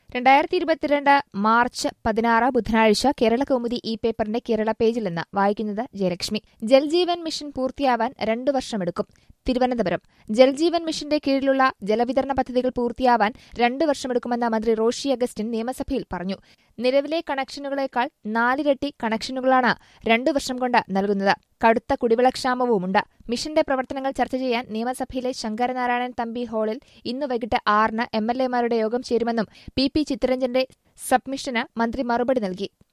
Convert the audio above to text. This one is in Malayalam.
രണ്ടായിരത്തി ഇരുപത്തിരണ്ട് മാർച്ച് പതിനാറ് ബുധനാഴ്ച കേരള കൗമുദി ഈ പേപ്പറിന്റെ കേരള പേജിൽ നിന്ന് വായിക്കുന്നത് ജയലക്ഷ്മി ജൽജീവൻ മിഷൻ പൂർത്തിയാവാൻ രണ്ടു വർഷമെടുക്കും തിരുവനന്തപുരം ജൽജീവൻ മിഷന്റെ കീഴിലുള്ള ജലവിതരണ പദ്ധതികൾ പൂർത്തിയാവാൻ രണ്ടു വർഷമെടുക്കുമെന്ന് മന്ത്രി റോഷി അഗസ്റ്റിൻ നിയമസഭയിൽ പറഞ്ഞു നിലവിലെ കണക്ഷനുകളേക്കാൾ നാലിരട്ടി കണക്ഷനുകളാണ് രണ്ടു വർഷം കൊണ്ട് നൽകുന്നത് കടുത്ത കുടിവെള്ളക്ഷാമവുമുണ്ട് മിഷന്റെ പ്രവർത്തനങ്ങൾ ചർച്ച ചെയ്യാൻ നിയമസഭയിലെ ശങ്കരനാരായണൻ തമ്പി ഹാളിൽ ഇന്ന് വൈകിട്ട് ആറിന് എം എൽ എമാരുടെ യോഗം ചേരുമെന്നും പി പി ചിത്തരഞ്ജന്റെ സബ്മിഷന് മന്ത്രി മറുപടി നൽകി